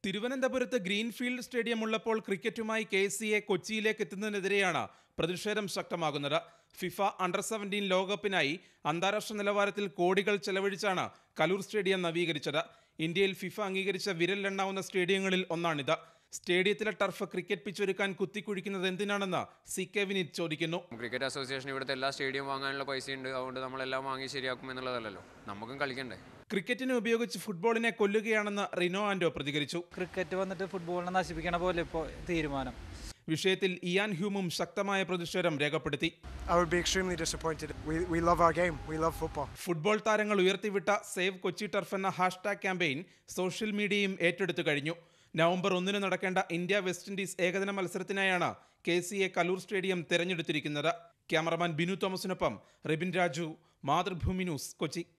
തിരുവനന്തപുരത്ത് greenfield stadium ഉള്ളപ്പോൾ ക്രിക്കറ്റുമായി K C A കൊച്ചിയിലേക്ക് എത്തുന്നതിനെതിരെയാണ് പ്രതിഷേധം ശക്തമാകുന്നത് ഫിഫ അണ്ടർ സെവൻറ്റീൻ ലോകകപ്പിനായി അന്താരാഷ്ട്ര നിലവാരത്തിൽ കോടികൾ ചെലവഴിച്ചാണ് കലൂർ സ്റ്റേഡിയം നവീകരിച്ചത് ഇന്ത്യയിൽ ഫിഫ അംഗീകരിച്ച വിരലിലെണ്ണാവുന്ന സ്റ്റേഡിയങ്ങളിൽ ഒന്നാണിത് സ്റ്റേഡിയത്തിലെ ടർഫ് ക്രിക്കറ്റ് പിച്ച് ഒരുക്കാൻ കുത്തിക്കുഴിക്കുന്നത് എന്തിനാണെന്ന് സി കെ വിനീത് ചോദിക്കുന്നു ക്രിക്കറ്റ് അസോസിയേഷൻ ഇവിടുത്തെ എല്ലാ സ്റ്റേഡിയം വാങ്ങാനുള്ള പൈസയുണ്ട് അതുകൊണ്ട് നമ്മളെല്ലാം വാങ്ങി ശരിയാക്കും എന്നുള്ളതല്ലല്ലോ നമുക്കും കളിക്കണ്ടേ ക്രിക്കറ്റിനെ ഉപയോഗിച്ച് ഫുട്ബോളിനെ കൊല്ലുകയാണെന്ന് റിനോ ആൻഡോ പ്രതികരിച്ചു ക്രിക്കറ്റ് വന്നിട്ട് ഫുട്ബോളിനെ നശിപ്പിക്കണ പോലെ ഇപ്പോൾ തീരുമാനം വിഷയത്തിൽ ഇയാൻ ഹ്യൂമും ശക്തമായ പ്രതിഷേധം രേഖപ്പെടുത്തി I would be extremely disappointed. We, we love our game. We love football. Football താരങ്ങൾ ഉയർത്തിവിട്ട സേവ് കൊച്ചി ടർഫ് എന്ന ഹാഷ്ടാഗ് ക്യാമ്പയിൻ സോഷ്യൽ മീഡിയയും ഏറ്റെടുത്തു കഴിഞ്ഞു നവംബർ ഒന്നിന് നടക്കേണ്ട ഇന്ത്യ വെസ്റ്റ് ഇൻഡീസ് ഏകദിന മത്സരത്തിനായാണ് K C A Kaloor stadium തെരഞ്ഞെടുത്തിരിക്കുന്നത് ക്യാമറമാൻ ബിനു തോമസിനൊപ്പം റിബിൻ രാജു മാതൃഭൂമി ന്യൂസ് കൊച്ചി